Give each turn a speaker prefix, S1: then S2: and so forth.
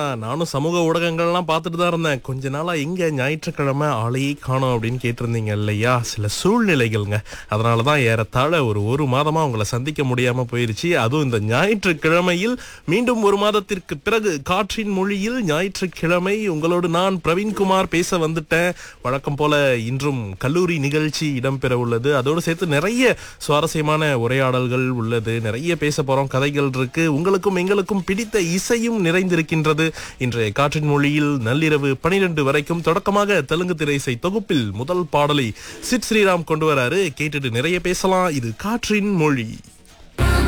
S1: நானும் சமூக ஊடகங்கள்லாம் பார்த்துட்டு தான் இருந்தேன் கொஞ்ச நாளா எங்க ஞாயிற்றுக்கிழமை ஆளையே காணோம் அப்படின்னு கேட்டிருந்தீங்க இல்லையா சில சூழ்நிலைகள்ங்க அதனால தான் ஏறத்தாழ ஒரு ஒரு மாதமா உங்களை சந்திக்க முடியாம போயிருச்சு அதுவும் இந்த ஞாயிற்றுக்கிழமையில் மீண்டும் ஒரு மாதத்திற்கு பிறகு காற்றின் மொழியில் ஞாயிற்றுக்கிழமை உங்களோடு நான் பிரவீன்குமார் பேச வந்துட்டேன் வழக்கம் போல இன்றும் கல்லூரி நிகழ்ச்சி இடம்பெற உள்ளது அதோடு சேர்த்து நிறைய சுவாரஸ்யமான உரையாடல்கள் உள்ளது நிறைய பேச போறோம் கதைகள் இருக்கு உங்களுக்கும் எங்களுக்கும் பிடித்த இசையும் நிறைந்திருக்கின்றது இன்றைய காற்றின் மொழியில் நள்ளிரவு பனிரெண்டு வரைக்கும் தொடக்கமாக தெலுங்கு திரை இசை தொகுப்பில் முதல் பாடலை சிட் ஸ்ரீராம் கொண்டு வராரு கேட்டுட்டு நிறைய பேசலாம் இது காற்றின் மொழி